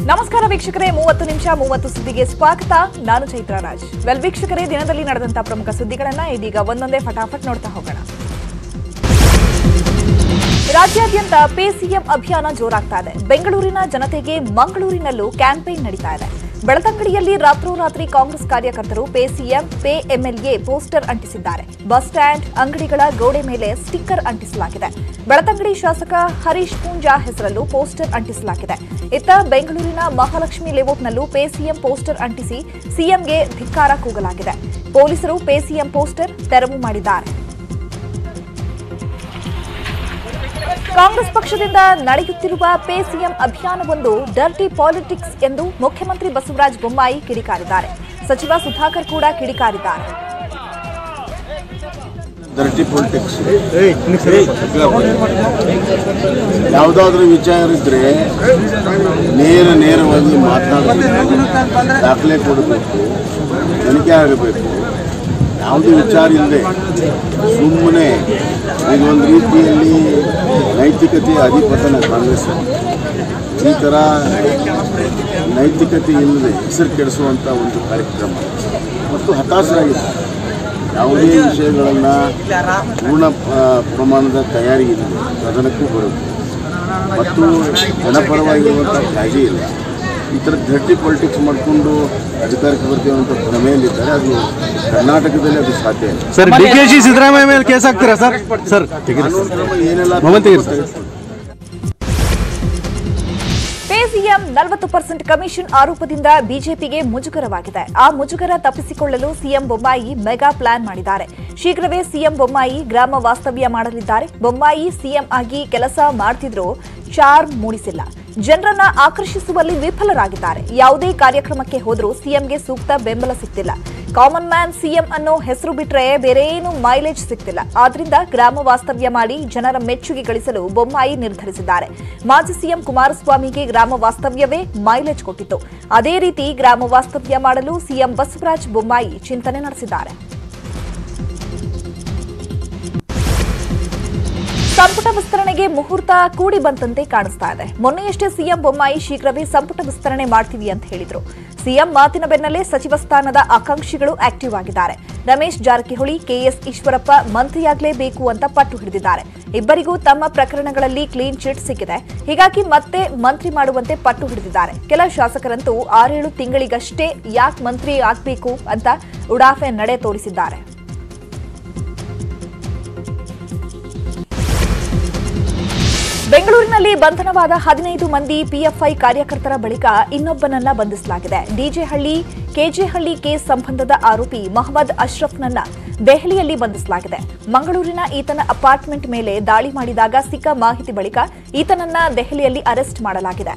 ನಮಸ್ಕಾರ ವೀಕ್ಷಕರೇ ಮೂವತ್ತು ನಿಮಿಷ ಮೂವತ್ತು ಸುದ್ದಿಗೆ ಸ್ವಾಗತ ನಾನು ಚೈತ್ರ ರಾಜ್ ವೆಲ್ ವೀಕ್ಷಕರೇ ದಿನದಲ್ಲಿ ನಡೆದಂತಹ ಪ್ರಮುಖ ಸುದ್ದಿಗಳನ್ನ ಇದೀಗ ಒಂದೊಂದೇ ಫಟಾಫಟ್ ನೋಡ್ತಾ ಹೋಗೋಣ ರಾಜ್ಯಾದ್ಯಂತ ಪೇ ಸಿಎಂ ಅಭಿಯಾನ ಜೋರಾಗ್ತಾ ಇದೆ ಬೆಂಗಳೂರಿನ ಜನತೆಗೆ ಮಂಗಳೂರಿನಲ್ಲೂ ಕ್ಯಾಂಪೇನ್ ನಡೀತಾ ಇದೆ ಬೆಳತಂಗಡಿಯಲ್ಲಿ ರಾತ್ರೋರಾತ್ರಿ ಕಾಂಗ್ರೆಸ್ ಕಾರ್ಯಕರ್ತರು pay CM pay MLA poster ಅಂಟಿಸಿದ್ದಾರೆ ಬಸ್ ಸ್ಟ್ಯಾಂಡ್ ಅಂಗಡಿಗಳ ಗೋಡೆ ಮೇಲೆ ಸ್ಟಿಕ್ಕರ್ ಅಂಟಿಸಲಾಗಿದೆ ಬೆಳತಂಗಡಿ ಶಾಸಕ ಹರೀಶ್ ಪೂಂಜಾ ಹೆಸರಲ್ಲೂ ಪೋಸ್ಟರ್ ಅಂಟಿಸಲಾಗಿದೆ ಇತ್ತ ಬೆಂಗಳೂರಿನ ಮಹಾಲಕ್ಷ್ಮಿ ಲೇಔಟ್ನಲ್ಲೂ ಪೇ ಸಿಎಂ ಪೋಸ್ಟರ್ ಅಂಟಿಸಿ ಸಿಎಂಗೆ ಧಿಕ್ಕಾರ ಕೂಗಲಾಗಿದೆ ಪೊಲೀಸರು ಪೇ ಸಿಎಂ ಪೋಸ್ಟರ್ ತೆರವು ಮಾಡಿದ್ದಾರೆ ಕಾಂಗ್ರೆಸ್ ಪಕ್ಷದಿಂದ ನಡೆಯುತ್ತಿರುವ ಪೇ ಸಿಎಂ ಅಭಿಯಾನವೊಂದು ಡರ್ಟಿ ಪಾಲಿಟಿಕ್ಸ್ ಎಂದು ಮುಖ್ಯಮಂತ್ರಿ ಬಸವರಾಜ ಬೊಮ್ಮಾಯಿ ಕಿಡಿಕಾರಿದ್ದಾರೆ ಸಚಿವ ಸುಧಾಕರ್ ಕೂಡ ಕಿಡಿಕಾರಿದ್ದಾರೆ ಡರ್ಟಿ ಪೊಲಿಟಿಕ್ಸ್ ಯಾವುದಾದ್ರೂ ವಿಚಾರ ಇದ್ರೆ ನೇರ ನೇರವಾಗಿ ಮಾತನಾಡಬೇಕು ದಾಖಲೆ ಕೊಡಬೇಕು ತನಿಖೆ ಆಗಬೇಕು ಯಾವುದೇ ವಿಚಾರ ಇಲ್ಲದೆ ಸುಮ್ಮನೆ ಇದೊಂದು ರೀತಿಯಲ್ಲಿ ನೈತಿಕತೆ ಅಧಿಪತನ ಕಾಂಗ್ರೆಸ್ ಈ ಥರ ನೈತಿಕತೆ ಇಲ್ಲದೆ ಹೆಸರು ಕೆಡಿಸುವಂಥ ಒಂದು ಕಾರ್ಯಕ್ರಮ ಮತ್ತು ಹತಾಶರಾಗಿದೆ ಯಾವುದೇ ವಿಷಯಗಳನ್ನು ಪೂರ್ಣ ಆ, ಪ್ರಮಾಣದ ತಯಾರಿ ಇಲ್ಲ ಸದನಕ್ಕೂ ಬರುತ್ತೆ ಮತ್ತು ಜನಪರವಾಗಿರುವಂಥ ಕಾಳಜಿ ಇಲ್ಲ ಈ ಥರ ಧರ್ಟಿ ಪಾಲಿಟಿಕ್ಸ್ ಮಾಡಿಕೊಂಡು ಅಧಿಕಾರಕ್ಕೆ ಬರ್ತೀವಿ ಅಂತ ಭ್ರಮೆಯಲ್ಲಿದ್ದಾರೆ ಅದು ಕರ್ನಾಟಕದಲ್ಲಿ ಅದು ಸಾಧ್ಯ ಇಲ್ಲ ಸರ್ ಡಿ ಕೆ ಶಿ ಸಿದ್ದರಾಮಯ್ಯ ಮೇಲೆ ಕೇಸ್ ಹಾಕ್ತೀರಾ ಸರ್ ಸರ್ ತೆಗೀರಿ ಸರ್ ಕ್ರಮ ಏನೆಲ್ಲ ಮೊಬೈಲ್ ತೆಗೀರಿ ಸರ್. ಪೇ ಸಿಎಂ ನಲವತ್ತು ಪರ್ಸೆಂಟ್ ಕಮಿಷನ್ ಆರೋಪದಿಂದ ಬಿಜೆಪಿಗೆ ಮುಜುಗರವಾಗಿದೆ ಆ ಮುಜುಗರ ತಪ್ಪಿಸಿಕೊಳ್ಳಲು ಸಿಎಂ ಬೊಮ್ಮಾಯಿ ಮೆಗಾ ಪ್ಲಾನ್ ಮಾಡಿದ್ದಾರೆ ಶೀಘ್ರವೇ ಸಿಎಂ ಬೊಮ್ಮಾಯಿ ಗ್ರಾಮ ವಾಸ್ತವ್ಯ ಮಾಡಲಿದ್ದಾರೆ ಬೊಮ್ಮಾಯಿ ಸಿಎಂ ಆಗಿ ಕೆಲಸ ಮಾಡ್ತಿದ್ರು ಚಾರ್ಮ್ ಮೂಡಿಸಿಲ್ಲ ಜನರನ್ನ ಆಕರ್ಷಿಸುವಲ್ಲಿ ವಿಫಲರಾಗಿದ್ದಾರೆ ಯಾವುದೇ ಕಾರ್ಯಕ್ರಮಕ್ಕೆ ಹೋದರೂ ಸಿಎಂಗೆ ಸೂಕ್ತ ಬೆಂಬಲ ಸಿಗ್ತಿಲ್ಲ ಕಾಮನ್ ಮ್ಯಾನ್ ಸಿಎಂ ಅನ್ನೋ ಹೆಸರು ಬಿಟ್ರೆ ಬೇರೆ ಏನು ಮೈಲೇಜ್ ಸಿಗ್ತಿಲ್ಲ ಆದ್ರಿಂದ ಗ್ರಾಮ ವಾಸ್ತವ್ಯ ಮಾಡಿ ಜನರ ಮೆಚ್ಚುಗೆ ಗಳಿಸಲು ಬೊಮ್ಮಾಯಿ ನಿರ್ಧರಿಸಿದ್ದಾರೆ ಮಾಜಿ ಸಿಎಂ ಕುಮಾರಸ್ವಾಮಿಗೆ ಗ್ರಾಮ ವಾಸ್ತವ್ಯವೇ ಮೈಲೇಜ್ ಕೊಟ್ಟಿತ್ತು ಅದೇ ರೀತಿ ಗ್ರಾಮ ವಾಸ್ತವ್ಯ ಮಾಡಲು ಸಿಎಂ ಬಸವರಾಜ ಬೊಮ್ಮಾಯಿ ಚಿಂತನೆ ನಡೆಸಿದ್ದಾರೆ ಸಂಪುಟ ವಿಸ್ತರಣೆಗೆ ಮುಹೂರ್ತ ಕೂಡಿ ಬಂತಂತೆ ಕಾಣಿಸ್ತಾ ಇದೆ ಮೊನ್ನೆಯಷ್ಟೇ ಸಿಎಂ ಬೊಮ್ಮಾಯಿ ಶೀಘ್ರವೇ ಸಂಪುಟ ವಿಸ್ತರಣೆ ಮಾಡ್ತೀವಿ ಅಂತ ಹೇಳಿದ್ರು ಸಿಎಂ ಮಾತಿನ ಬೆನ್ನಲ್ಲೇ ಸಚಿವ ಸ್ಥಾನದ ಆಕಾಂಕ್ಷಿಗಳು ಆಕ್ಟಿವ್ ಆಗಿದ್ದಾರೆ ರಮೇಶ್ ಜಾರಕಿಹೊಳಿ ಕೆಎಸ್ ಈಶ್ವರಪ್ಪ ಮಂತ್ರಿಯಾಗಲೇಬೇಕು ಅಂತ ಪಟ್ಟು ಹಿಡಿದಿದ್ದಾರೆ ಇಬ್ಬರಿಗೂ ತಮ್ಮ ಪ್ರಕರಣಗಳಲ್ಲಿ ಕ್ಲೀನ್ ಚಿಟ್ ಸಿಕ್ಕಿದೆ ಹೀಗಾಗಿ ಮತ್ತೆ ಮಂತ್ರಿ ಮಾಡುವಂತೆ ಪಟ್ಟು ಹಿಡಿದಿದ್ದಾರೆ ಕೆಲ ಶಾಸಕರಂತೂ ಆರೇಳು ತಿಂಗಳಿಗಷ್ಟೇ ಯಾಕೆ ಮಂತ್ರಿ ಆಗ್ಬೇಕು ಅಂತ ಉಡಾಫೆ ನಡೆ ತೋರಿಸಿದ್ದಾರೆ ಬೆಂಗಳೂರಿನಲ್ಲಿ ಬಂಧನವಾದ ಹದಿನೈದು ಮಂದಿ ಪಿಎಫ್ಐ ಕಾರ್ಯಕರ್ತರ ಬಳಿಕ ಇನ್ನೊಬ್ಬನನ್ನ ಬಂಧಿಸಲಾಗಿದೆ ಡಿಜೆಹಳ್ಳಿ ಕೆಜೆಹಳ್ಳಿ ಕೇಸ್ ಸಂಬಂಧದ ಆರೋಪಿ ಮೊಹಮ್ಮದ್ ಅಶ್ರಫ್ನನ್ನ ದೆಹಲಿಯಲ್ಲಿ ಬಂಧಿಸಲಾಗಿದೆ ಮಂಗಳೂರಿನ ಈತನ ಅಪಾರ್ಟ್ಮೆಂಟ್ ಮೇಲೆ ದಾಳಿ ಮಾಡಿದಾಗ ಸಿಕ್ಕ ಮಾಹಿತಿ ಬಳಿಕ ಈತನನ್ನ ದೆಹಲಿಯಲ್ಲಿ ಅರೆಸ್ಟ್ ಮಾಡಲಾಗಿದೆ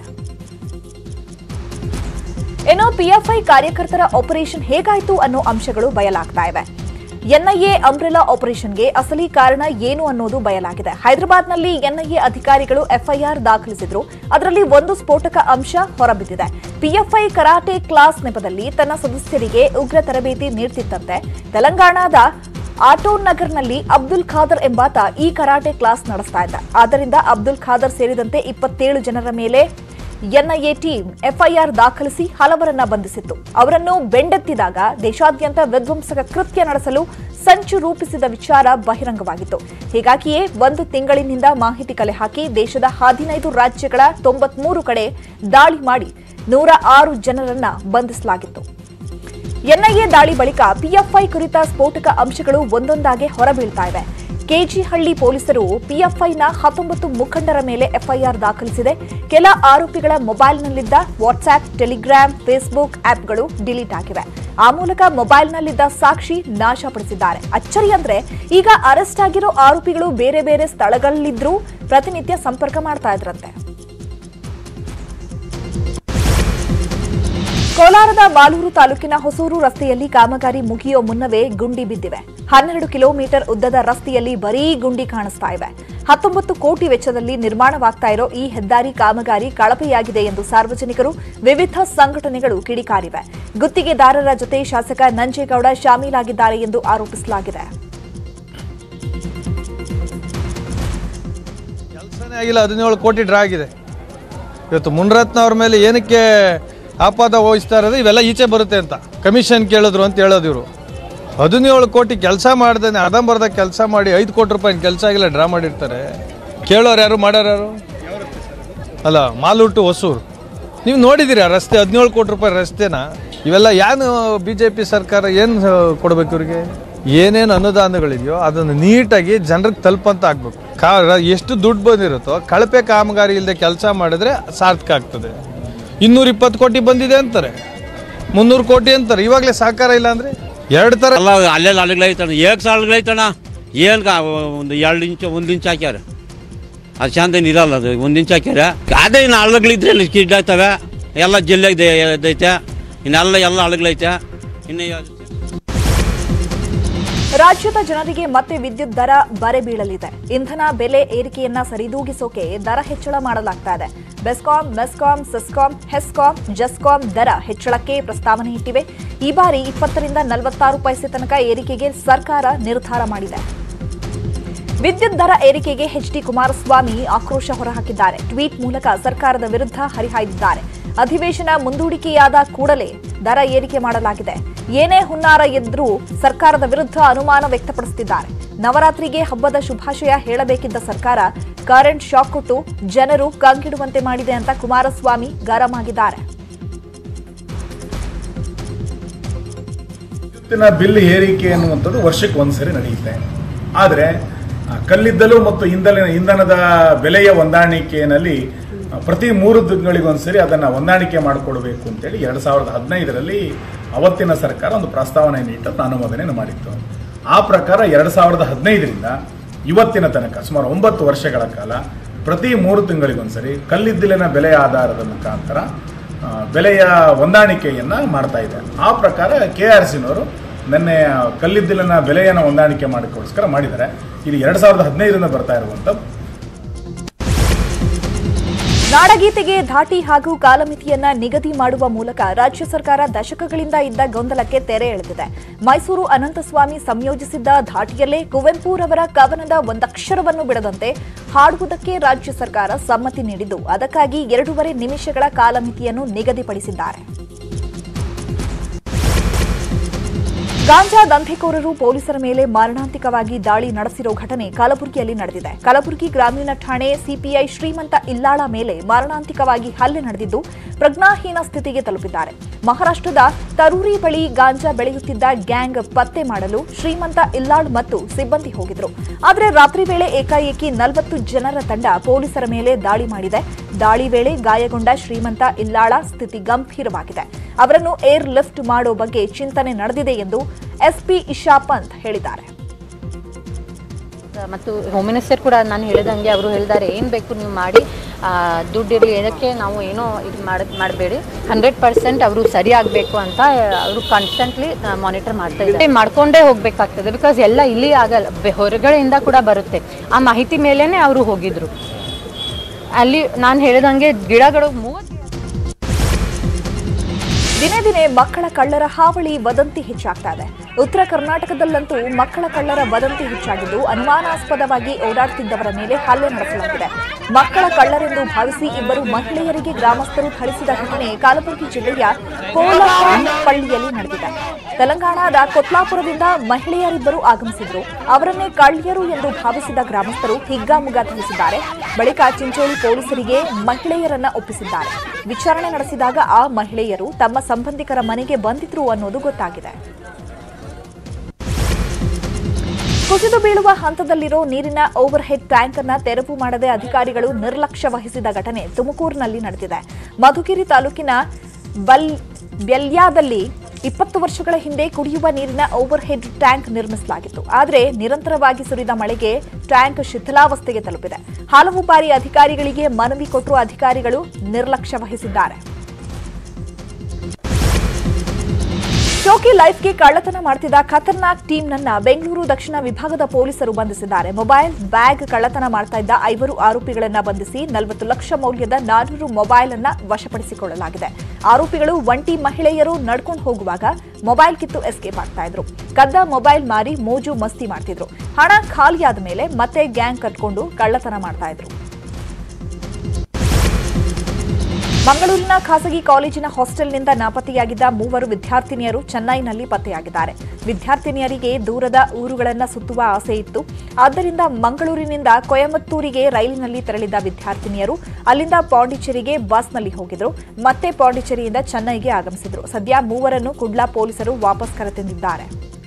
ಏನೋ ಪಿಎಫ್ಐ ಕಾರ್ಯಕರ್ತರ ಆಪರೇಷನ್ ಹೇಗಾಯ್ತು ಅನ್ನೋ ಅಂಶಗಳು ಬಯಲಾಗ್ತಾ ಇವೆ ಎನ್ಐಎ ಅಂಬ್ರೆಲಾ ಆಪರೇಷನ್ಗೆ ಅಸಲಿ ಕಾರಣ ಏನು ಅನ್ನೋದು ಬಯಲಾಗಿದೆ ಹೈದರಾಬಾದ್ನಲ್ಲಿ ಎನ್ಐಎ ಅಧಿಕಾರಿಗಳು ಎಫ್ಐಆರ್ ದಾಖಲಿಸಿದ್ರು ಅದರಲ್ಲಿ ಒಂದು ಸ್ಫೋಟಕ ಅಂಶ ಹೊರಬಿದ್ದಿದೆ ಪಿಎಫ್ಐ ಕರಾಟೆ ಕ್ಲಾಸ್ ನೆಪದಲ್ಲಿ ತನ್ನ ಸದಸ್ಯರಿಗೆ ಉಗ್ರ ತರಬೇತಿ ನೀಡ್ತಿತ್ತಂತೆ ತೆಲಂಗಾಣದ ಆಟೋನ್ ನಗರ್ನಲ್ಲಿ ಅಬ್ದುಲ್ ಖಾದರ್ ಎಂಬಾತ ಈ ಕರಾಟೆ ಕ್ಲಾಸ್ ನಡೆಸ್ತಾ ಇದ್ದ ಆದ್ದರಿಂದ ಅಬ್ದುಲ್ ಖಾದರ್ ಸೇರಿದಂತೆ ಇಪ್ಪತ್ತೇಳು ಜನರ ಮೇಲೆ ಎನ್ಐಎ ಟೀಮ್ ಎಫ್ಐಆರ್ ದಾಖಲಿಸಿ ಹಲವರನ್ನ ಬಂಧಿಸಿತ್ತು ಅವರನ್ನು ಬೆಂಡೆತ್ತಿದಾಗ ದೇಶಾದ್ಯಂತ ವಿಧ್ವಂಸಕ ಕೃತ್ಯ ನಡೆಸಲು ಸಂಚು ರೂಪಿಸಿದ ವಿಚಾರ ಬಹಿರಂಗವಾಗಿತ್ತು ಹೀಗಾಗಿಯೇ ಒಂದು ತಿಂಗಳಿನಿಂದ ಮಾಹಿತಿ ಕಲೆ ಹಾಕಿ ದೇಶದ ಹದಿನೈದು ರಾಜ್ಯಗಳ ತೊಂಬತ್ಮೂರು ಕಡೆ ದಾಳಿ ಮಾಡಿ ನೂರ ಆರು ಜನರನ್ನ ಬಂಧಿಸಲಾಗಿತ್ತು ಎನ್ಐಎ ದಾಳಿ ಬಳಿಕ ಪಿಎಫ್ಐ ಕುರಿತ ಸ್ಫೋಟಕ ಅಂಶಗಳು ಒಂದೊಂದಾಗೆ ಹೊರಬೀಳ್ತಾ ಇವೆ ಕೆಜಿಹಳ್ಳಿ ಪೊಲೀಸರು ಪಿಎಫ್ಐನ ಹತ್ತೊಂಬತ್ತು ಮುಖಂಡರ ಮೇಲೆ ಎಫ್ಐಆರ್ ದಾಖಲಿಸಿದೆ ಕೆಲ ಆರೋಪಿಗಳ ಮೊಬೈಲ್ನಲ್ಲಿದ್ದ ವಾಟ್ಸ್ಆಪ್ ಟೆಲಿಗ್ರಾಮ್ ಫೇಸ್ಬುಕ್ ಆಪ್ಗಳು ಡಿಲೀಟ್ ಆಗಿವೆ ಆ ಮೂಲಕ ಮೊಬೈಲ್ನಲ್ಲಿದ್ದ ಸಾಕ್ಷಿ ನಾಶಪಡಿಸಿದ್ದಾರೆ ಅಚ್ಚರಿ ಅಂದ್ರೆ ಈಗ ಅರೆಸ್ಟ್ ಆಗಿರೋ ಆರೋಪಿಗಳು ಬೇರೆ ಬೇರೆ ಸ್ಥಳಗಳಲ್ಲಿದ್ರೂ ಪ್ರತಿನಿತ್ಯ ಸಂಪರ್ಕ ಮಾಡ್ತಾ ಇದ್ರಂತೆ ಕೋಲಾರದ ಬಾಲೂರು ತಾಲೂಕಿನ ಹೊಸೂರು ರಸ್ತೆಯಲ್ಲಿ ಕಾಮಗಾರಿ ಮುಗಿಯೋ ಮುನ್ನವೇ ಗುಂಡಿ ಬಿದ್ದಿವೆ ಹನ್ನೆರಡು ಕಿಲೋಮೀಟರ್ ಉದ್ದದ ರಸ್ತೆಯಲ್ಲಿ ಬರೀ ಗುಂಡಿ ಕಾಣಿಸ್ತಾ ಇವೆ ಹತ್ತೊಂಬತ್ತು ಕೋಟಿ ವೆಚ್ಚದಲ್ಲಿ ನಿರ್ಮಾಣವಾಗ್ತಾ ಇರೋ ಈ ಹೆದ್ದಾರಿ ಕಾಮಗಾರಿ ಕಳಪೆಯಾಗಿದೆ ಎಂದು ಸಾರ್ವಜನಿಕರು ವಿವಿಧ ಸಂಘಟನೆಗಳು ಕಿಡಿಕಾರಿವೆ ಗುತ್ತಿಗೆದಾರರ ಜೊತೆ ಶಾಸಕ ನಂಜೇಗೌಡ ಶಾಮೀಲಾಗಿದ್ದಾರೆ ಎಂದು ಆರೋಪಿಸಲಾಗಿದೆ ಕೆಲಸನೇ ಆಗಿಲ್ಲ ಹದಿನೇಳು ಕೋಟಿ ಡ್ರಾ ಆಗಿದೆ ಇವತ್ತು ಮುನ್ರತ್ನ ಅವ್ರ ಮೇಲೆ ಏನಕ್ಕೆ ಆಪಾದ ವಹಿಸ್ತಾ ಇರೋದು ಇವೆಲ್ಲ ಈಚೆ ಬರುತ್ತೆ ಅಂತ ಕಮಿಷನ್ ಕೇಳಿದ್ರು ಅಂತ ಹೇಳೋದು ಇವರು ಹದಿನೇಳು ಕೋಟಿ ಕೆಲಸ ಮಾಡ್ದೇನೆ ಅದಂಬರ್ದ ಕೆಲಸ ಮಾಡಿ ಐದು ಕೋಟಿ ರೂಪಾಯಿ ಕೆಲಸ ಆಗಿಲ್ಲ ಡ್ರಾ ಮಾಡಿರ್ತಾರೆ ಕೇಳೋರು ಯಾರು ಮಾಡೋರು ಯಾರು ಅಲ್ಲ ಮಾಲೂರು ಟು ಹೊಸೂರು ನೀವು ನೋಡಿದ್ದೀರಿ ಆ ರಸ್ತೆ ಹದಿನೇಳು ಕೋಟಿ ರೂಪಾಯಿ ರಸ್ತೆನ ಇವೆಲ್ಲ ಏನು ಬಿ ಜೆ ಪಿ ಸರ್ಕಾರ ಏನು ಕೊಡಬೇಕು ಇವ್ರಿಗೆ ಏನೇನು ಅನುದಾನಗಳಿದೆಯೋ ಅದನ್ನು ನೀಟಾಗಿ ಜನರಿಗೆ ತಲುಪಂತ ಆಗಬೇಕು ಕಾ ಎಷ್ಟು ದುಡ್ಡು ಬಂದಿರುತ್ತೋ ಕಳಪೆ ಕಾಮಗಾರಿ ಇಲ್ಲದೆ ಕೆಲಸ ಮಾಡಿದ್ರೆ ಸಾರ್ಥಕ ಆಗ್ತದೆ ಇನ್ನೂರ ಇಪ್ಪತ್ತು ಕೋಟಿ ಬಂದಿದೆ ಅಂತಾರೆ ಮುನ್ನೂರು ಕೋಟಿ ಅಂತಾರೆ ಇವಾಗಲೇ ಸಹಕಾರ ಇಲ್ಲ ಅಂದರೆ ಎರಡು ಥರ ಎಲ್ಲ ಅಲ್ಲೆಲ್ಲ ಅಲ್ಲಿಗ್ಲೈತಣ್ಣ ಏಕ್ ಸಾಲ್ಗಳೈತಣ್ಣ ಏನು ಒಂದು ಎರಡು ಇಂಚು ಒಂದು ಇಂಚ್ ಹಾಕ್ಯಾರ ಅದು ಚಂದ ಏನ್ ಇರಲ್ಲ ಅದು ಒಂದು ಇಂಚ್ ಹಾಕ್ಯಾರ ಅದೇ ಇನ್ನು ಹಳ್ಳಗಳಿದ್ರೆ ಕಿಡ್ ಆಗ್ತವೆ ಎಲ್ಲ ಜಿಲ್ಲೆಗೆ ಇದೈತೆ ಇನ್ನೆಲ್ಲ ಎಲ್ಲ ಹಳ್ಳಗಳೈತೆ ಇನ್ನು ಯಾ- ರಾಜ್ಯದ ಜನರಿಗೆ ಮತ್ತೆ ವಿದ್ಯುತ್ ದರ ಬರೆ ಬೀಳಲಿದೆ ಇಂಧನ ಬೆಲೆ ಏರಿಕೆಯನ್ನ ಸರಿದೂಗಿಸೋಕೆ ದರ ಹೆಚ್ಚಳ ಮಾಡಲಾಗ್ತಾ ಇದೆ ಬೆಸ್ಕಾಂ ಮೆಸ್ಕಾಂ ಸೆಸ್ಕಾಂ ಹೆಸ್ಕಾಂ ಜಸ್ಕಾಂ ದರ ಹೆಚ್ಚಳಕ್ಕೆ ಪ್ರಸ್ತಾವನೆ ಇಟ್ಟಿವೆ ಈ ಬಾರಿ ಇಪ್ಪತ್ತರಿಂದ ನಲವತ್ತಾರು ಪೈಸೆ ತನಕ ಏರಿಕೆಗೆ ಸರ್ಕಾರ ನಿರ್ಧಾರ ಮಾಡಿದೆ ವಿದ್ಯುತ್ ದರ ಏರಿಕೆಗೆ ಎಚ್ ಡಿ ಕುಮಾರಸ್ವಾಮಿ ಆಕ್ರೋಶ ಹೊರಹಾಕಿದ್ದಾರೆ ಟ್ವೀಟ್ ಮೂಲಕ ಸರ್ಕಾರದ ವಿರುದ್ಧ ಹರಿಹಾಯ್ದಿದ್ದಾರೆ ಅಧಿವೇಶನ ಮುಂದೂಡಿಕೆಯಾದ ಕೂಡಲೇ ದರ ಏರಿಕೆ ಮಾಡಲಾಗಿದೆ ಏನೇ ಹುನ್ನಾರ ಎದ್ರೂ ಸರ್ಕಾರದ ವಿರುದ್ಧ ಅನುಮಾನ ವ್ಯಕ್ತಪಡಿಸುತ್ತಿದ್ದಾರೆ ನವರಾತ್ರಿಗೆ ಹಬ್ಬದ ಶುಭಾಶಯ ಹೇಳಬೇಕಿದ್ದ ಸರ್ಕಾರ ಕರೆಂಟ್ ಶಾಕ್ ಕೊಟ್ಟು ಜನರು ಕಂಗಿಡುವಂತೆ ಮಾಡಿದೆ ಅಂತ ಕುಮಾರಸ್ವಾಮಿ ಗರಂ ಆಗಿದ್ದಾರೆ ವಿದ್ಯುತ್ತಿನ ಬಿಲ್ ಏರಿಕೆ ಎನ್ನುವಂಥದ್ದು ವರ್ಷಕ್ಕೆ ಒಂದ್ಸರಿ ನಡೆಯುತ್ತೆ ಆದರೆ ಆ, ಕಲ್ಲಿದ್ದಲು ಮತ್ತು ಇಂಧನ ಇಂಧನದ ಬೆಲೆಯ ಹೊಂದಾಣಿಕೆಯಲ್ಲಿ ಆ, ಪ್ರತಿ ಮೂರು ತಿಂಗಳಿಗೊಂದ್ಸರಿ ಅದನ್ನು ಹೊಂದಾಣಿಕೆ ಮಾಡಿಕೊಡ್ಬೇಕು ಅಂತೇಳಿ ಎರಡು ಸಾವಿರದ ಹದಿನೈದರಲ್ಲಿ ಅವತ್ತಿನ ಸರ್ಕಾರ ಒಂದು ಪ್ರಸ್ತಾವನೆಯನ್ನು ಇಟ್ಟು ಅನುಮೋದನೆಯನ್ನು ಮಾಡಿತ್ತು ಆ ಪ್ರಕಾರ ಎರಡು ಸಾವಿರದ ಹದಿನೈದರಿಂದ ಇವತ್ತಿನ ತನಕ ಸುಮಾರು ಒಂಬತ್ತು ವರ್ಷಗಳ ಕಾಲ ಪ್ರತಿ ಮೂರು ತಿಂಗಳಿಗೊಂದ್ಸರಿ ಕಲ್ಲಿದ್ದಲಿನ ಬೆಲೆ ಆಧಾರದ ಮುಖಾಂತರ ಆ, ಬೆಲೆಯ ಹೊಂದಾಣಿಕೆಯನ್ನ ಮಾಡ್ತಾ ಇದೆ ಆ ಪ್ರಕಾರ ಕೆ ಆರ್ ಸಿನವರು ನಿನ್ನೆ ಕಲ್ಲಿದ್ದಲಿನ ಬೆಲೆಯನ್ನು ಹೊಂದಾಣಿಕೆ ಮಾಡಿಕೋಸ್ಕರ ಮಾಡಿದ್ದಾರೆ ಇದು ಎರಡ್ ಸಾವಿರದ ಹದಿನೈದರಿಂದ ಬರ್ತಾ ಇರುವಂತ ನಾಡಗೀತೆಗೆ ಧಾಟಿ ಹಾಗೂ ಕಾಲಮಿತಿಯನ್ನ ನಿಗದಿ ಮಾಡುವ ಮೂಲಕ ರಾಜ್ಯ ಸರ್ಕಾರ ದಶಕಗಳಿಂದ ಇದ್ದ ಗೊಂದಲಕ್ಕೆ ತೆರೆ ಎಳೆದಿದೆ ಮೈಸೂರು ಅನಂತಸ್ವಾಮಿ ಸಂಯೋಜಿಸಿದ್ದ ಧಾಟಿಯಲ್ಲೇ ಕುವೆಂಪುರವರ ಕವನದ ಒಂದಕ್ಷರವನ್ನು ಬಿಡದಂತೆ ಹಾಡುವುದಕ್ಕೆ ರಾಜ್ಯ ಸರ್ಕಾರ ಸಮ್ಮತಿ ನೀಡಿದ್ದು ಅದಕ್ಕಾಗಿ ಎರಡೂವರೆ ನಿಮಿಷಗಳ ಕಾಲಮಿತಿಯನ್ನು ನಿಗದಿಪಡಿಸಿದ್ದಾರೆ ಗಾಂಜಾ ದಂಧೆಕೋರರು ಪೊಲೀಸರ ಮೇಲೆ ಮಾರಣಾಂತಿಕವಾಗಿ ದಾಳಿ ನಡೆಸಿರೋ ಘಟನೆ ಕಲಬುರಗಿಯಲ್ಲಿ ನಡೆದಿದೆ ಕಲಬುರಗಿ ಗ್ರಾಮೀಣ ಠಾಣೆ ಸಿಪಿಐ ಶ್ರೀಮಂತ ಇಲ್ಲಾಳ ಮೇಲೆ ಮಾರಣಾಂತಿಕವಾಗಿ ಹಲ್ಲೆ ನಡೆದಿದ್ದು ಪ್ರಜ್ಞಾಹೀನ ಸ್ಥಿತಿಗೆ ತಲುಪಿದ್ದಾರೆ ಮಹಾರಾಷ್ಟ್ರದ ತರೂರಿ ಬಳಿ ಗಾಂಜಾ ಬೆಳೆಯುತ್ತಿದ್ದ ಗ್ಯಾಂಗ್ ಪತ್ತೆ ಮಾಡಲು ಶ್ರೀಮಂತ ಇಲ್ಲಾಳ್ ಮತ್ತು ಸಿಬ್ಬಂದಿ ಹೋಗಿದ್ರು ಆದರೆ ರಾತ್ರಿ ವೇಳೆ ಏಕಾಏಕಿ ನಲವತ್ತು ಜನರ ತಂಡ ಪೊಲೀಸರ ಮೇಲೆ ದಾಳಿ ಮಾಡಿದೆ ದಾಳಿ ವೇಳೆ ಗಾಯಗೊಂಡ ಶ್ರೀಮಂತ ಇಲ್ಲಾಳ ಸ್ಥಿತಿ ಗಂಭೀರವಾಗಿದೆ ಅವರನ್ನು ಏರ್ ಲಿಫ್ಟ್ ಮಾಡೋ ಬಗ್ಗೆ ಚಿಂತನೆ ನಡೆದಿದೆ ಎಂದು ಎಸ್ಪಿ ಇಶಾ ಪಂತ್ ಹೇಳಿದ್ದಾರೆ ಮತ್ತು ಹೋಮ್ ಮಿನಿಸ್ಟರ್ ಕೂಡ ನಾನು ಹೇಳಿದಂಗೆ ಅವರು ಹೇಳಿದ್ದಾರೆ ಏನು ಬೇಕು ನೀವು ಮಾಡಿ ದುಡ್ಡು ಇರಲಿ ಇದಕ್ಕೆ ನಾವು ಏನೋ ಇದು ಮಾಡ ಮಾಡಬೇಡಿ ಹಂಡ್ರೆಡ್ ಪರ್ಸೆಂಟ್ ಅವರು ಸರಿ ಆಗಬೇಕು ಅಂತ ಅವರು ಕಾನ್ಸ್ಟೆಂಟ್ಲಿ ಮಾನಿಟರ್ ಮಾಡ್ತಾ ಇದ್ದಾರೆ ಮಾಡ್ಕೊಂಡೇ ಹೋಗಬೇಕಾಗ್ತದೆ ಬಿಕಾಸ್ ಎಲ್ಲ ಇಲ್ಲಿ ಆಗಲ್ಲ ಬೆ- ಹೊರಗಡೆಯಿಂದ ಕೂಡ ಬರುತ್ತೆ ಆ ಮಾಹಿತಿ ಮೇಲೇ ಅವರು ಹೋಗಿದ್ರು ಅಲ್ಲಿ ನಾನು ಹೇಳಿದಂಗೆ ಗಿಡಗಳು ಮೂವತ್ತು ದಿನೇ ದಿನೇ ಮಕ್ಕಳ ಕಳ್ಳರ ಹಾವಳಿ ವದಂತಿ ಹೆಚ್ಚಾಗ್ತಾ ಇದೆ ಉತ್ತರ ಕರ್ನಾಟಕದಲ್ಲಂತೂ ಮಕ್ಕಳ ಕಳ್ಳರ ವದಂತಿ ಹೆಚ್ಚಾಗಿದ್ದು ಅನುಮಾನಾಸ್ಪದವಾಗಿ ಓಡಾಡ್ತಿದ್ದವರ ಮೇಲೆ ಹಲ್ಲೆ ನಡೆಸಲಾಗಿದೆ ಮಕ್ಕಳ ಕಳ್ಳರೆಂದು ಭಾವಿಸಿ ಇಬ್ಬರು ಮಹಿಳೆಯರಿಗೆ ಗ್ರಾಮಸ್ಥರು ಥಳಿಸಿದ ಘಟನೆ ಕಲಬುರಗಿ ಜಿಲ್ಲೆಯ ಕೋಲಪಳ್ಳಿಯಲ್ಲಿ ನಡೆದಿದೆ ತೆಲಂಗಾಣದ ಕೊತ್ಲಾಪುರದಿಂದ ಮಹಿಳೆಯರಿಬ್ಬರು ಆಗಮಿಸಿದ್ರು ಅವರನ್ನೇ ಕಳ್ಳಿಯರು ಎಂದು ಭಾವಿಸಿದ ಗ್ರಾಮಸ್ಥರು ಹಿಗ್ಗಾಮುಗ್ಗಾ ಥಳಿಸಿದ್ದಾರೆ ಬಳಿಕ ಚಿಂಚೋಳಿ ಪೊಲೀಸರಿಗೆ ಮಹಿಳೆಯರನ್ನ ಒಪ್ಪಿಸಿದ್ದಾರೆ ವಿಚಾರಣೆ ನಡೆಸಿದಾಗ ಆ ಮಹಿಳೆಯರು ತಮ್ಮ ಸಂಬಂಧಿಕರ ಮನೆಗೆ ಬಂದಿದ್ರು ಅನ್ನೋದು ಗೊತ್ತಾಗಿದೆ ಕುಸಿದು ಬೀಳುವ ಹಂತದಲ್ಲಿರೋ ನೀರಿನ ಓವರ್ ಹೆಡ್ ಟ್ಯಾಂಕ್ ಅನ್ನ ತೆರವು ಮಾಡದೆ ಅಧಿಕಾರಿಗಳು ನಿರ್ಲಕ್ಷ್ಯ ವಹಿಸಿದ ಘಟನೆ ತುಮಕೂರಿನಲ್ಲಿ ನಡೆದಿದೆ ಮಧುಗಿರಿ ತಾಲೂಕಿನ ಬಲ್ ಬೆಲ್ಯಾದಲ್ಲಿ ಇಪ್ಪತ್ತು ವರ್ಷಗಳ ಹಿಂದೆ ಕುಡಿಯುವ ನೀರಿನ ಓವರ್ ಹೆಡ್ ಟ್ಯಾಂಕ್ ನಿರ್ಮಿಸಲಾಗಿತ್ತು ಆದರೆ ನಿರಂತರವಾಗಿ ಸುರಿದ ಮಳೆಗೆ ಟ್ಯಾಂಕ್ ಶಿಥಿಲಾವಸ್ಥೆಗೆ ತಲುಪಿದೆ ಹಲವು ಬಾರಿ ಅಧಿಕಾರಿಗಳಿಗೆ ಮನವಿ ಕೊಟ್ಟರು ಅಧಿಕಾರಿಗಳು ನಿರ್ಲಕ್ಷ್ಯ ವಹಿಸಿದ್ದಾರೆ ಶೋಕಿ ಲೈಫ್ಗೆ ಕಳ್ಳತನ ಮಾಡ್ತಿದ್ದ ಖತರ್ನಾಕ್ ಟೀಮ್ನನ್ನ ಬೆಂಗಳೂರು ದಕ್ಷಿಣ ವಿಭಾಗದ ಪೊಲೀಸರು ಬಂಧಿಸಿದ್ದಾರೆ ಮೊಬೈಲ್ ಬ್ಯಾಗ್ ಕಳ್ಳತನ ಮಾಡ್ತಾ ಇದ್ದ ಐವರು ಆರೋಪಿಗಳನ್ನ ಬಂಧಿಸಿ ನಲವತ್ತು ಲಕ್ಷ ಮೌಲ್ಯದ ನಾನೂರು ಮೊಬೈಲ್ ಅನ್ನ ವಶಪಡಿಸಿಕೊಳ್ಳಲಾಗಿದೆ ಆರೋಪಿಗಳು ಒಂಟಿ ಮಹಿಳೆಯರು ನಡ್ಕೊಂಡು ಹೋಗುವಾಗ ಮೊಬೈಲ್ ಕಿತ್ತು ಎಸ್ಕೇಪ್ ಆಗ್ತಾ ಇದ್ರು ಕದ್ದ ಮೊಬೈಲ್ ಮಾರಿ ಮೋಜು ಮಸ್ತಿ ಮಾಡ್ತಿದ್ರು ಹಣ ಖಾಲಿಯಾದ ಮೇಲೆ ಮತ್ತೆ ಗ್ಯಾಂಗ್ ಕಟ್ಕೊಂಡು ಕಳ್ಳತನ ಮಾಡ್ತಾ ಇದ್ರು ಮಂಗಳೂರಿನ ಖಾಸಗಿ ಕಾಲೇಜಿನ ಹಾಸ್ಟೆಲ್ನಿಂದ ನಾಪತ್ತೆಯಾಗಿದ್ದ ಮೂವರು ವಿದ್ಯಾರ್ಥಿನಿಯರು ಚೆನ್ನೈನಲ್ಲಿ ಪತ್ತೆಯಾಗಿದ್ದಾರೆ ವಿದ್ಯಾರ್ಥಿನಿಯರಿಗೆ ದೂರದ ಊರುಗಳನ್ನು ಸುತ್ತುವ ಆಸೆ ಇತ್ತು ಆದ್ದರಿಂದ ಮಂಗಳೂರಿನಿಂದ ಕೊಯಮತ್ತೂರಿಗೆ ರೈಲಿನಲ್ಲಿ ತೆರಳಿದ್ದ ವಿದ್ಯಾರ್ಥಿನಿಯರು ಅಲ್ಲಿಂದ ಪಾಂಡಿಚೇರಿಗೆ ಬಸ್ನಲ್ಲಿ ಹೋಗಿದ್ರು ಮತ್ತೆ ಪಾಂಡಿಚೇರಿಯಿಂದ ಚೆನ್ನೈಗೆ ಆಗಮಿಸಿದ್ರು ಸದ್ಯ ಮೂವರನ್ನು ಕುಡ್ಲಾ ಪೊಲೀಸರು ವಾಪಸ್ ಕರೆತಂದಿದ್ದಾರೆ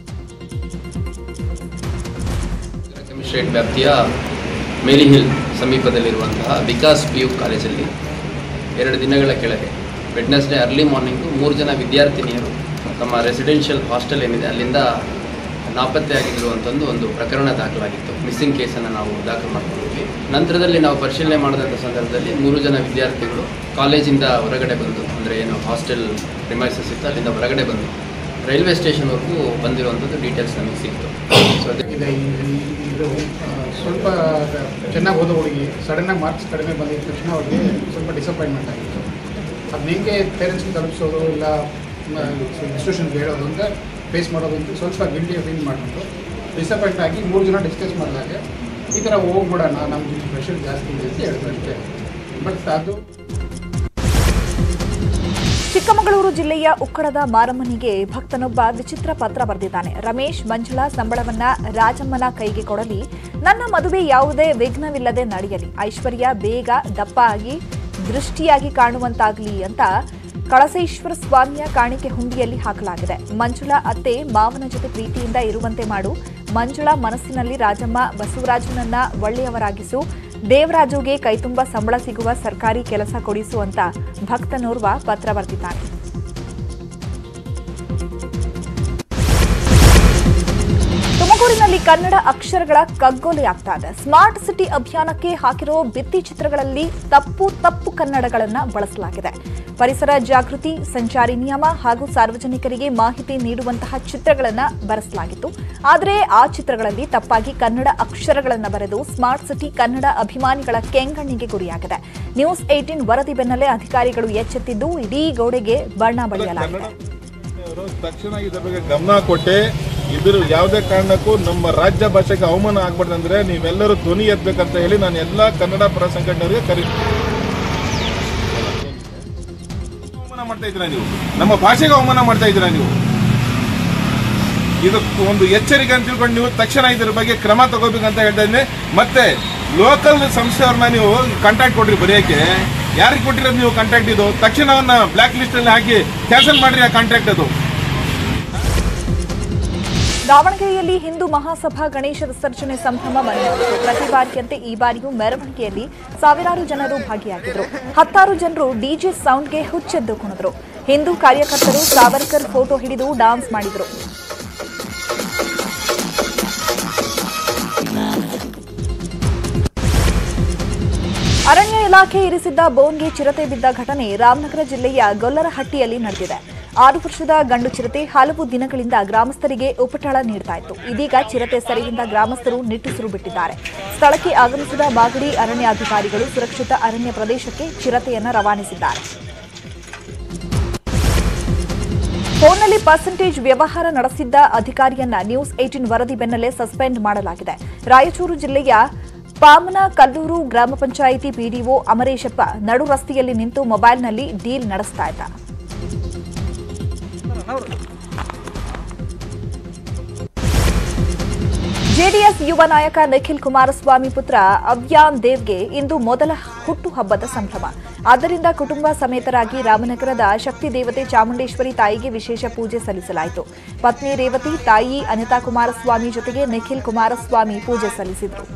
ಕಮಿಷನರೇಟ್ ವ್ಯಾಪ್ತಿಯ ಮೇರಿ ಹಿಲ್ ಸಮೀಪದಲ್ಲಿರುವಂತಹ ವಿಕಾಸ್ ಪಿ ಯು ಕಾಲೇಜಲ್ಲಿ ಎರಡು ದಿನಗಳ ಕೆಳಗೆ ವೆಡ್ನೆಸ್ಡೇ ಅರ್ಲಿ ಮಾರ್ನಿಂಗು ಮೂರು ಜನ ವಿದ್ಯಾರ್ಥಿನಿಯರು ತಮ್ಮ ರೆಸಿಡೆನ್ಷಿಯಲ್ ಹಾಸ್ಟೆಲ್ ಏನಿದೆ ಅಲ್ಲಿಂದ ನಾಪತ್ತೆಯಾಗಿರುವಂಥದ್ದು ಒಂದು ಪ್ರಕರಣ ದಾಖಲಾಗಿತ್ತು ಮಿಸ್ಸಿಂಗ್ ಕೇಸನ್ನು ನಾವು ದಾಖಲು ಮಾಡ್ಕೊಂಡಿದ್ವಿ ನಂತರದಲ್ಲಿ ನಾವು ಪರಿಶೀಲನೆ ಮಾಡಿದಂಥ ಸಂದರ್ಭದಲ್ಲಿ ಮೂರು ಜನ ವಿದ್ಯಾರ್ಥಿಗಳು ಕಾಲೇಜಿಂದ ಹೊರಗಡೆ ಬಂದು ಅಂದರೆ ಏನು ಹಾಸ್ಟೆಲ್ ಪ್ರಿಮೈಸಸ್ ಇತ್ತು ಅಲ್ಲಿಂದ ಹೊರಗಡೆ ಬಂದು ರೈಲ್ವೆ ಸ್ಟೇಷನ್ವರೆಗೂ ಬಂದಿರುವಂಥದ್ದು ಡೀಟೇಲ್ಸ್ ನಮಗೆ ಸಿಕ್ತು ಸೊ ಅದಕ್ಕೆ ಇದೆ ಈ- ಈ- ಇದು ಆ, ಸ್ವಲ್ಪ ಚೆನ್ನಾಗಿ ಓದೋ ಹುಡುಗಿ ಸಡನ್ನಾಗಿ ಮಾರ್ಕ್ಸ್ ಕಡಿಮೆ ಬಂದಿದ್ದ ತಕ್ಷಣ ಅವ್ರಿಗೆ ಸ್ವಲ್ಪ ಡಿಸಪಾಯಿಂಟ್ಮೆಂಟ್ ಆಗಿತ್ತು ಅದನ್ನ ಹೆಂಗೆ ಪೇರೆಂಟ್ಸ್ಗೆ ತಲುಪಿಸೋದು ಇಲ್ಲ ಇನ್ಸ್ಟಿಟ್ಯೂಷನ್ಗೆ ಹೇಳೋದು ಅಂತ ಫೇಸ್ ಮಾಡೋದು ಅಂತ ಸ್ವಲ್ಪ ಗಿಲ್ಟಿ ಫೀಲ್ ಮಾಡಿಬಿಟ್ಟು ಡಿಸಪಾಯಿಂಟ್ ಆಗಿ ಮೂರು ಜನ ಡಿಸ್ಕಸ್ ಮಾಡಿದಾಗ ಈ ಥರ ಹೋಗ್ಬಿಡೋಣ ನಮ್ಗೆ ಪ್ರೆಷರ್ ಜಾಸ್ತಿ ಇದೆ ಅಂತ ಹೇಳಿದ್ರು ಅಷ್ಟೇ ಬಟ್ ಅದು ಚಿಕ್ಕಮಗಳೂರು ಜಿಲ್ಲೆಯ ಉಕ್ಕಡದ ಮಾರಮ್ಮನಿಗೆ ಭಕ್ತನೊಬ್ಬ ವಿಚಿತ್ರ ಪತ್ರ ಬರೆದಿದ್ದಾನೆ ರಮೇಶ್ ಮಂಜುಳಾ ಸಂಬಳವನ್ನ ರಾಜಮ್ಮನ ಕೈಗೆ ಕೊಡಲಿ ನನ್ನ ಮದುವೆ ಯಾವುದೇ ವಿಘ್ನವಿಲ್ಲದೆ ನಡೆಯಲಿ ಐಶ್ವರ್ಯ ಬೇಗ ದಪ್ಪ ಆಗಿ ದೃಷ್ಟಿಯಾಗಿ ಕಾಣುವಂತಾಗಲಿ ಅಂತ ಕಳಸೇಶ್ವರ ಸ್ವಾಮಿಯ ಕಾಣಿಕೆ ಹುಂಡಿಯಲ್ಲಿ ಹಾಕಲಾಗಿದೆ ಮಂಜುಳಾ ಅತ್ತೆ ಮಾವನ ಜೊತೆ ಪ್ರೀತಿಯಿಂದ ಇರುವಂತೆ ಮಾಡು ಮಂಜುಳಾ ಮನಸ್ಸಿನಲ್ಲಿ ರಾಜಮ್ಮ ಬಸವರಾಜನನ್ನ ಒಳ್ಳೆಯವರಾಗಿಸು ದೇವರಾಜುಗೆ ಕೈತುಂಬ ಸಂಬಳ ಸಿಗುವ ಸರ್ಕಾರಿ ಕೆಲಸ ಕೊಡಿಸು ಅಂತ ಭಕ್ತನೋರ್ವ ಪತ್ರ ಬರೆದಿದ್ದಾನೆ ತುಮಕೂರಿನಲ್ಲಿ ಕನ್ನಡ ಅಕ್ಷರಗಳ ಕಗ್ಗೊಲೆಯಾಗ್ತಾ ಇದೆ ಸ್ಮಾರ್ಟ್ ಸಿಟಿ ಅಭಿಯಾನಕ್ಕೆ ಹಾಕಿರೋ ಭಿತ್ತಿ ಚಿತ್ರಗಳಲ್ಲಿ ತಪ್ಪು ತಪ್ಪು ಕನ್ನಡಗಳನ್ನ ಬಳಸಲಾಗಿದೆ ಪರಿಸರ ಜಾಗೃತಿ ಸಂಚಾರಿ ನಿಯಮ ಹಾಗೂ ಸಾರ್ವಜನಿಕರಿಗೆ ಮಾಹಿತಿ ನೀಡುವಂತಹ ಚಿತ್ರಗಳನ್ನ ಬರೆಸಲಾಗಿತ್ತು ಆದರೆ ಆ ಚಿತ್ರಗಳಲ್ಲಿ ತಪ್ಪಾಗಿ ಕನ್ನಡ ಅಕ್ಷರಗಳನ್ನು ಬರೆದು ಸ್ಮಾರ್ಟ್ ಸಿಟಿ ಕನ್ನಡ ಅಭಿಮಾನಿಗಳ ಕೆಂಗಣ್ಣಿಗೆ ಗುರಿಯಾಗಿದೆ ನ್ಯೂಸ್ ಏಟೀನ್ ವರದಿ ಬೆನ್ನಲ್ಲೇ ಅಧಿಕಾರಿಗಳು ಎಚ್ಚೆತ್ತಿದ್ದು ಇಡೀ ಗೋಡೆಗೆ ಬಣ್ಣ ಬಳಿಯಲಾಗಿದೆ ಅವರು ತಕ್ಷಣ ಇದ್ರ ಬಗ್ಗೆ ಗಮನ ಕೊಟ್ಟೆ ಇದ್ರ ಯಾವುದೇ ಕಾರಣಕ್ಕೂ ನಮ್ಮ ರಾಜ್ಯ ಭಾಷೆಗೆ ಅವಮಾನ ಆಗ್ಬಾರ್ದಂದ್ರೆ ನೀವೆಲ್ಲರೂ ಧ್ವನಿ ಎತ್ತಬೇಕಂತ ಹೇಳಿ ನಾನು ಎಲ್ಲಾ ಕನ್ನಡ ಪರ ಸಂಘಟನೆಯವರಿಗೆ ಕರಿ ಅವಮಾನ ಮಾಡ್ತಾ ಇದ್ದೀರಾ ನೀವು ನಮ್ಮ ಭಾಷೆಗೆ ಅವಮಾನ ಮಾಡ್ತಾ ಇದ್ದೀರಾ ನೀವು ಇದಕ್ಕೆ ಒಂದು ಎಚ್ಚರಿಕೆ ಅಂತ ತಿಳ್ಕೊಂಡು ನೀವು ತಕ್ಷಣ ಇದ್ರ ಬಗ್ಗೆ ಕ್ರಮ ತಗೋಬೇಕಂತ ಹೇಳ್ತಾ ಇದ್ದೀನಿ ಮತ್ತೆ ಲೋಕಲ್ ಸಂಸ್ಥೆಯವ್ರನ್ನ ನೀವು ಕಾಂಟ್ಯಾಕ್ಟ್ ಕೊಡ್ರಿ ಬರೆಯಕ್ಕೆ ಯಾರಿಗೆ ಕೊಟ್ಟಿರೋದು ನೀವು ಕಾಂಟ್ಯಾಕ್ಟ್ ಇದು ತಕ್ಷಣ ಅವನ್ನ ಬ್ಲಾಕ್ ಲಿಸ್ಟ್ ಅಲ್ಲಿ ಹಾಕಿ ಕ್ಯಾನ್ಸಲ್ ಮಾಡ್ರಿ ಆ ಕಾಂಟ್ರಾಕ್ಟ್ ಅದು ದಾವಣಗೆರೆಯಲ್ಲಿ ಹಿಂದೂ ಮಹಾಸಭಾ ಗಣೇಶ ವಿಸರ್ಜನೆ ಸಂಭ್ರಮ ಮನೆಯಾಗಿತ್ತು ಪ್ರತಿ ಬಾರಿಯಂತೆ ಈ ಬಾರಿಯೂ ಮೆರವಣಿಗೆಯಲ್ಲಿ ಸಾವಿರಾರು ಜನರು ಭಾಗಿಯಾಗಿದ್ರು ಹತ್ತಾರು ಜನರು ಡಿಜೆ ಸೌಂಡ್ಗೆ ಹುಚ್ಚೆದ್ದು ಕುಣಿದ್ರು ಹಿಂದೂ ಕಾರ್ಯಕರ್ತರು ಸಾವರ್ಕರ್ ಫೋಟೋ ಹಿಡಿದು ಡಾನ್ಸ್ ಮಾಡಿದ್ರು ಅರಣ್ಯ ಇಲಾಖೆ ಇರಿಸಿದ್ದ ಬೋನ್ಗೆ ಚಿರತೆ ಬಿದ್ದ ಘಟನೆ ರಾಮನಗರ ಜಿಲ್ಲೆಯ ಗೊಲ್ಲರಹಟ್ಟಿಯಲ್ಲಿ ನಡೆದಿದೆ ಆರು ವರ್ಷದ ಗಂಡು ಚಿರತೆ ಹಲವು ದಿನಗಳಿಂದ ಗ್ರಾಮಸ್ಥರಿಗೆ ಉಪಟಳ ನೀಡ್ತಾ ಇತ್ತು ಇದೀಗ ಚಿರತೆ ಸೆರೆಯಿಂದ ಗ್ರಾಮಸ್ಥರು ನಿಟ್ಟುಸಿರು ಬಿಟ್ಟಿದ್ದಾರೆ ಸ್ಥಳಕ್ಕೆ ಆಗಮಿಸಿದ ಮಾಗಡಿ ಅರಣ್ಯಾಧಿಕಾರಿಗಳು ಸುರಕ್ಷಿತ ಅರಣ್ಯ ಪ್ರದೇಶಕ್ಕೆ ಚಿರತೆಯನ್ನ ರವಾನಿಸಿದ್ದಾರೆ ಫೋನ್ನಲ್ಲಿ ಪರ್ಸೆಂಟೇಜ್ ವ್ಯವಹಾರ ನಡೆಸಿದ್ದ ಅಧಿಕಾರಿಯನ್ನ ನ್ಯೂಸ್ ಏಟಿನ್ ವರದಿ ಬೆನ್ನಲ್ಲೇ ಸಸ್ಪೆಂಡ್ ಮಾಡಲಾಗಿದೆ ರಾಯಚೂರು ಜಿಲ್ಲೆಯ ಪಾಮನ ಕಲ್ಲೂರು ಗ್ರಾಮ ಪಂಚಾಯಿತಿ ಪಿಡಿಒ ಅಮರೇಶಪ್ಪ ನಡು ರಸ್ತೆಯಲ್ಲಿ ನಿಂತು ಮೊಬೈಲ್ನಲ್ಲಿ ಡೀಲ್ ನಡೆಸ್ತಾ ಇದ್ದ ಜೆಡಿಎಸ್ ಯುವ ನಾಯಕ ನಿಖಿಲ್ ಕುಮಾರಸ್ವಾಮಿ ಪುತ್ರ ಅವ್ಯಾನ್ ದೇವ್ಗೆ ಇಂದು ಮೊದಲ ಹುಟ್ಟುಹಬ್ಬದ ಸಂಭ್ರಮ ಆದ್ದರಿಂದ ಕುಟುಂಬ ಸಮೇತರಾಗಿ ರಾಮನಗರದ ಶಕ್ತಿ ದೇವತೆ ಚಾಮುಂಡೇಶ್ವರಿ ತಾಯಿಗೆ ವಿಶೇಷ ಪೂಜೆ ಸಲ್ಲಿಸಲಾಯಿತು ಪತ್ನಿ ರೇವತಿ ತಾಯಿ ಅನಿತಾ ಕುಮಾರಸ್ವಾಮಿ ಜೊತೆಗೆ ನಿಖಿಲ್ ಕುಮಾರಸ್ವಾಮಿ ಪೂಜೆ ಸಲ್ಲಿಸಿದರು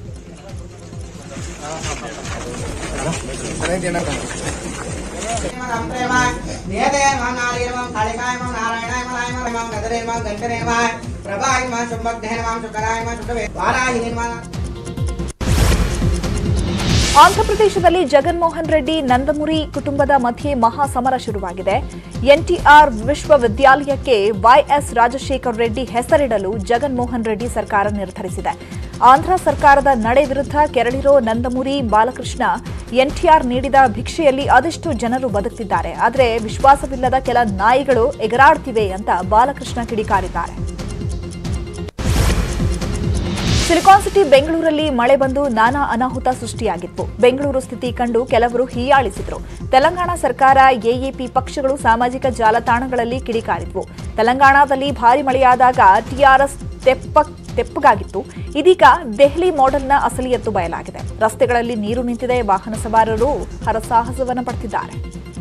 ಆಂಧ್ರಪ್ರದೇಶದಲ್ಲಿ ಜಗನ್ಮೋಹನ್ ರೆಡ್ಡಿ ನಂದಮುರಿ ಕುಟುಂಬದ ಮಧ್ಯೆ ಮಹಾಸಮರ ಶುರುವಾಗಿದೆ ಎನ್ಟಿಆರ್ ವಿಶ್ವವಿದ್ಯಾಲಯಕ್ಕೆ ವೈಎಸ್ ರಾಜಶೇಖರ್ ರೆಡ್ಡಿ ಹೆಸರಿಡಲು ಜಗನ್ಮೋಹನ್ ರೆಡ್ಡಿ ಸರ್ಕಾರ ನಿರ್ಧರಿಸಿದೆ ಆಂಧ್ರ ಸರ್ಕಾರದ ನಡೆ ವಿರುದ್ಧ ಕೆರಳಿರೋ ನಂದಮುರಿ ಬಾಲಕೃಷ್ಣ ಎನ್ಟಿಆರ್ ನೀಡಿದ ಭಿಕ್ಷೆಯಲ್ಲಿ ಅದೆಷ್ಟು ಜನರು ಬದುಕ್ತಿದ್ದಾರೆ ಆದರೆ ವಿಶ್ವಾಸವಿಲ್ಲದ ಕೆಲ ನಾಯಿಗಳು ಎಗರಾಡ್ತಿವೆ ಅಂತ ಬಾಲಕೃಷ್ಣ ಕಿಡಿಕಾರಿದ್ದಾರೆ ಸಿಲಿಕಾನ್ ಸಿಟಿ ಬೆಂಗಳೂರಲ್ಲಿ ಮಳೆ ಬಂದು ನಾನಾ ಅನಾಹುತ ಸೃಷ್ಟಿಯಾಗಿತ್ತು ಬೆಂಗಳೂರು ಸ್ಥಿತಿ ಕಂಡು ಕೆಲವರು ಹೀಯಾಳಿಸಿದ್ರು ತೆಲಂಗಾಣ ಸರ್ಕಾರ ಎಎಪಿ ಪಕ್ಷಗಳು ಸಾಮಾಜಿಕ ಜಾಲತಾಣಗಳಲ್ಲಿ ಕಿಡಿಕಾರಿದ್ವು ತೆಲಂಗಾಣದಲ್ಲಿ ಭಾರಿ ಮಳೆಯಾದಾಗ ಟಿಆರ್ಎಸ್ ತೆಪ್ಪ ತೆಪ್ಪಗಾಗಿತ್ತು ಇದೀಗ ದೆಹಲಿ ಮಾಡೆಲ್ನ ಅಸಲಿಯತ್ತು ಬಯಲಾಗಿದೆ ರಸ್ತೆಗಳಲ್ಲಿ ನೀರು ನಿಂತಿದೆ ವಾಹನ ಸವಾರರು ಹರಸಾಹಸವನ್ನು ಪಡ್ತಿದ್ದಾರೆ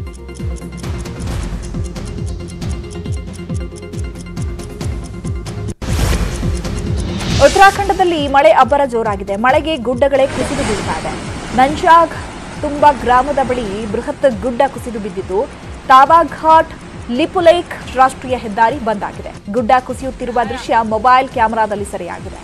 ಉತ್ತರಾಖಂಡದಲ್ಲಿ ಮಳೆ ಅಬ್ಬರ ಜೋರಾಗಿದೆ ಮಳೆಗೆ ಗುಡ್ಡಗಳೇ ಕುಸಿದು ಬೀಳ್ತಾ ಇದೆ ನಂಜಾಗ್ ತುಂಬಾ ಗ್ರಾಮದ ಬಳಿ ಬೃಹತ್ ಗುಡ್ಡ ಕುಸಿದು ಬಿದ್ದಿದ್ದು ತಾವಾಘಾಟ್ ಲಿಪುಲೈಕ್ ರಾಷ್ಟ್ರೀಯ ಹೆದ್ದಾರಿ ಬಂದ್ ಆಗಿದೆ ಗುಡ್ಡ ಕುಸಿಯುತ್ತಿರುವ ದೃಶ್ಯ ಮೊಬೈಲ್ ಕ್ಯಾಮೆರಾದಲ್ಲಿ ಸೆರೆಯಾಗಿದೆ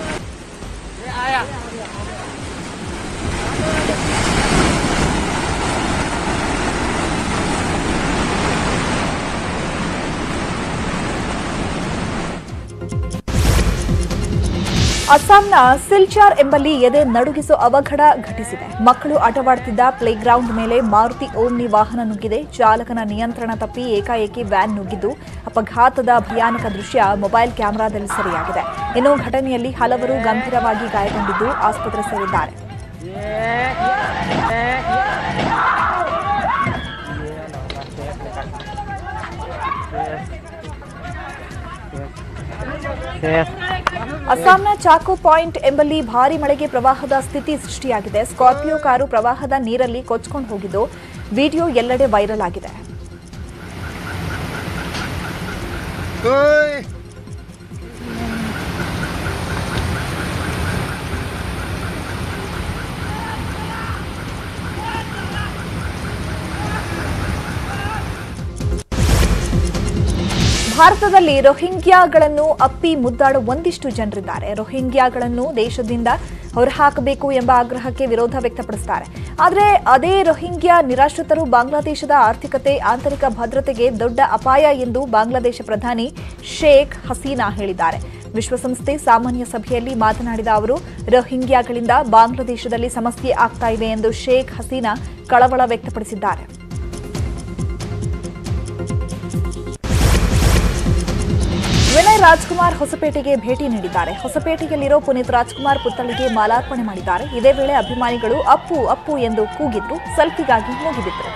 ಅಸ್ಸಾಂನ ಸಿಲ್ಚಾರ್ ಎಂಬಲ್ಲಿ ಎದೆ ನಡುಗಿಸೋ ಅವಘಡ ಘಟಿಸಿದೆ ಮಕ್ಕಳು ಆಟವಾಡುತ್ತಿದ್ದ ಪ್ಲೇಗ್ರೌಂಡ್ ಮೇಲೆ ಮಾರುತಿ ಓಮ್ನಿ ವಾಹನ ನುಗ್ಗಿದೆ ಚಾಲಕನ ನಿಯಂತ್ರಣ ತಪ್ಪಿ ಏಕಾಏಕಿ ವ್ಯಾನ್ ನುಗ್ಗಿದ್ದು ಅಪಘಾತದ ಭಯಾನಕ ದೃಶ್ಯ ಮೊಬೈಲ್ ಕ್ಯಾಮೆರಾದಲ್ಲಿ ಸೆರೆಯಾಗಿದೆ ಇನ್ನು ಘಟನೆಯಲ್ಲಿ ಹಲವರು ಗಂಭೀರವಾಗಿ ಗಾಯಗೊಂಡಿದ್ದು ಆಸ್ಪತ್ರೆ ಸೇರಿದ್ದಾರೆ ಅಸ್ಸಾಂನ ಚಾಕೋ ಪಾಯಿಂಟ್ ಎಂಬಲ್ಲಿ ಭಾರಿ ಮಳೆಗೆ ಪ್ರವಾಹದ ಸ್ಥಿತಿ ಸೃಷ್ಟಿಯಾಗಿದೆ ಸ್ಕಾರ್ಪಿಯೋ ಕಾರು ಪ್ರವಾಹದ ನೀರಲ್ಲಿ ಕೊಚ್ಕೊಂಡು ಹೋಗಿದ್ದು ವಿಡಿಯೋ ಎಲ್ಲೆಡೆ ವೈರಲ್ ಆಗಿದೆ ಭಾರತದಲ್ಲಿ ರೋಹಿಂಗ್ಯಾಗಳನ್ನು ಅಪ್ಪಿ ಮುದ್ದಾಡೋ ಒಂದಿಷ್ಟು ಜನರಿದ್ದಾರೆ ರೋಹಿಂಗ್ಯಾಗಳನ್ನು ದೇಶದಿಂದ ಹೊರಹಾಕಬೇಕು ಎಂಬ ಆಗ್ರಹಕ್ಕೆ ವಿರೋಧ ವ್ಯಕ್ತಪಡಿಸುತ್ತಾರೆ ಆದರೆ ಅದೇ ರೋಹಿಂಗ್ಯಾ ನಿರಾಶ್ರಿತರು ಬಾಂಗ್ಲಾದೇಶದ ಆರ್ಥಿಕತೆ ಆಂತರಿಕ ಭದ್ರತೆಗೆ ದೊಡ್ಡ ಅಪಾಯ ಎಂದು ಬಾಂಗ್ಲಾದೇಶ ಪ್ರಧಾನಿ ಶೇಖ್ ಹಸೀನಾ ಹೇಳಿದ್ದಾರೆ ವಿಶ್ವಸಂಸ್ಥೆ ಸಾಮಾನ್ಯ ಸಭೆಯಲ್ಲಿ ಮಾತನಾಡಿದ ಅವರು ರೋಹಿಂಗ್ಯಾಗಳಿಂದ ಬಾಂಗ್ಲಾದೇಶದಲ್ಲಿ ಸಮಸ್ಯೆ ಆಗ್ತಾ ಇವೆ ಎಂದು ಶೇಖ್ ಹಸೀನಾ ಕಳವಳ ವ್ಯಕ್ತಪಡಿಸಿದ್ದಾರೆ ವಿನಯ್ ರಾಜ್ಕುಮಾರ್ ಹೊಸಪೇಟೆಗೆ ಭೇಟಿ ನೀಡಿದ್ದಾರೆ ಹೊಸಪೇಟೆಯಲ್ಲಿರೋ ಪುನೀತ್ ರಾಜ್ಕುಮಾರ್ ಪುತ್ಥಳಿಗೆ ಮಾಲಾರ್ಪಣೆ ಮಾಡಿದ್ದಾರೆ ಇದೇ ವೇಳೆ ಅಭಿಮಾನಿಗಳು ಅಪ್ಪು ಅಪ್ಪು ಎಂದು ಕೂಗಿದ್ರು ಸೆಲ್ಫಿಗಾಗಿ ಮುಗಿಬಿದ್ರು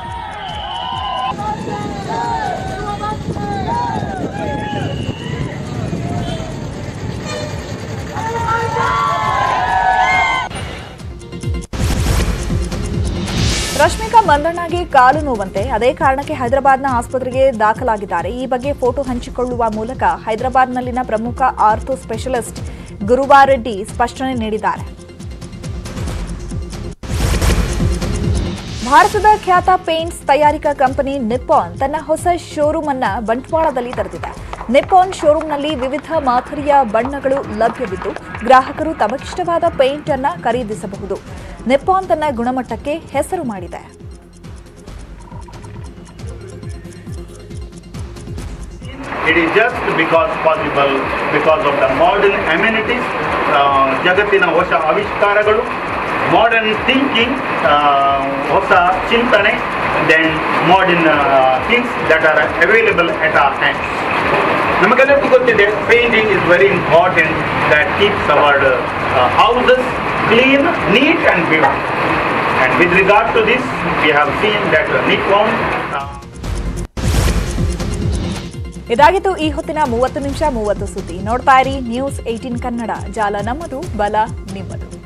ರಶ್ಮಿಕಾ ಮಂದಣ್ಣಗೆ ಕಾಲು ನೋವಂತೆ ಅದೇ ಕಾರಣಕ್ಕೆ ಹೈದರಾಬಾದ್ನ ಆಸ್ಪತ್ರೆಗೆ ದಾಖಲಾಗಿದ್ದಾರೆ ಈ ಬಗ್ಗೆ ಫೋಟೋ ಹಂಚಿಕೊಳ್ಳುವ ಮೂಲಕ ಹೈದರಾಬಾದ್ನಲ್ಲಿನ ಪ್ರಮುಖ ಆರ್ಥೋ ಸ್ಪೆಷಲಿಸ್ಟ್ ಗುರುವಾರ್ ರೆಡ್ಡಿ ಸ್ಪಷ್ಟನೆ ನೀಡಿದ್ದಾರೆ ಭಾರತದ ಖ್ಯಾತ ಪೇಂಟ್ಸ್ ತಯಾರಿಕಾ ಕಂಪನಿ ನಿಪ್ಪಾನ್ ತನ್ನ ಹೊಸ ಶೋರೂಮ್ ಅನ್ನ ಬಂಟ್ವಾಳದಲ್ಲಿ ತೆರೆದಿದೆ ನಿಪ್ಪಾನ್ ಶೋರೂಮ್ನಲ್ಲಿ ವಿವಿಧ ಮಾದರಿಯ ಬಣ್ಣಗಳು ಲಭ್ಯವಿದ್ದು ಗ್ರಾಹಕರು ತಮಗಿಷ್ಟವಾದ ಪೇಂಟ್ ಅನ್ನ ಖರೀದಿಸಬಹುದು ನಿಪ್ಪಾನ್ ತನ್ನ ಗುಣಮಟ್ಟಕ್ಕೆ ಹೆಸರು ಮಾಡಿದೆ It is just because possible because of the modern amenities, uh, ಜಗತ್ತಿನ ಹೊಸ ಆವಿಷ್ಕಾರಗಳು ಮಾಡರ್ನ್ ಥಿಂಕಿಂಗ್ ಹೊಸ ಚಿಂತನೆ then modern things that are available at our hands ನಮಗೆಲ್ಲರಿಗೂ ಗೊತ್ತಿದೆ painting is very important that keeps our houses clean neat and beautiful and with regard to this we have seen that Nikon ಇದಾಗಿತ್ತು ಈ ಹೊತ್ತಿನ ಮೂವತ್ತು ನಿಮಿಷ ಮೂವತ್ತು ಸುದ್ದಿ ನೋಡ್ತಾ ಇರಿ ನ್ಯೂಸ್ ಏಟೀನ್ ಕನ್ನಡ ಜಾಲ ನಮ್ಮದು ಬಲ ನಿಮ್ಮದು